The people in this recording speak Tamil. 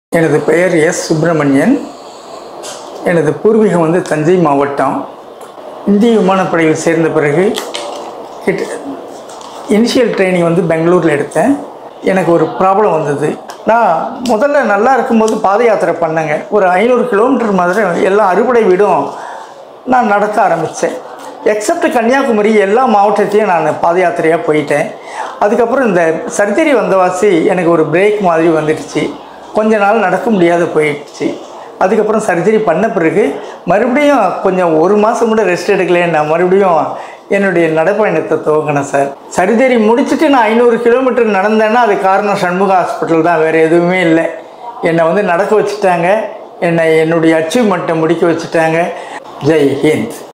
எனது பெயர் எஸ் சுப்பிரமணியன் எனது பூர்வீகம் வந்து தஞ்சை மாவட்டம் இந்திய விமானப்படையில் சேர்ந்த பிறகு கிட்ட இனிஷியல் ட்ரைனிங் வந்து பெங்களூரில் எடுத்தேன் எனக்கு ஒரு ப்ராப்ளம் வந்தது நான் முதல்ல நல்லா இருக்கும்போது பாத யாத்திரை பண்ணேங்க ஒரு ஐநூறு கிலோமீட்டர் மாதிரி எல்லா அறுபடை வீடும் நான் நடக்க ஆரம்பித்தேன் எக்ஸப்ட் கன்னியாகுமரி எல்லா மாவட்டத்தையும் நான் பாத யாத்திரையாக போயிட்டேன் அதுக்கப்புறம் இந்த சர்ஜரி வந்தவாசி எனக்கு ஒரு பிரேக் மாதிரி வந்துடுச்சு கொஞ்ச நாள் நடக்க முடியாத போயிடுச்சு அதுக்கப்புறம் சர்ஜரி பண்ண பிறகு மறுபடியும் கொஞ்சம் ஒரு மாதம் கூட ரெஸ்ட் எடுக்கலையே நான் மறுபடியும் என்னுடைய நடைப்பயணத்தை துவங்கினேன் சார் சர்ஜரி முடிச்சுட்டு நான் ஐநூறு கிலோமீட்டர் நடந்தேன்னா அது காரணம் சண்முக ஹாஸ்பிட்டல் தான் வேறு எதுவுமே இல்லை என்னை வந்து நடக்க வச்சுட்டாங்க என்னை என்னுடைய அச்சீவ்மெண்ட்டை முடிக்க வச்சுட்டாங்க ஜெய் ஹிந்த்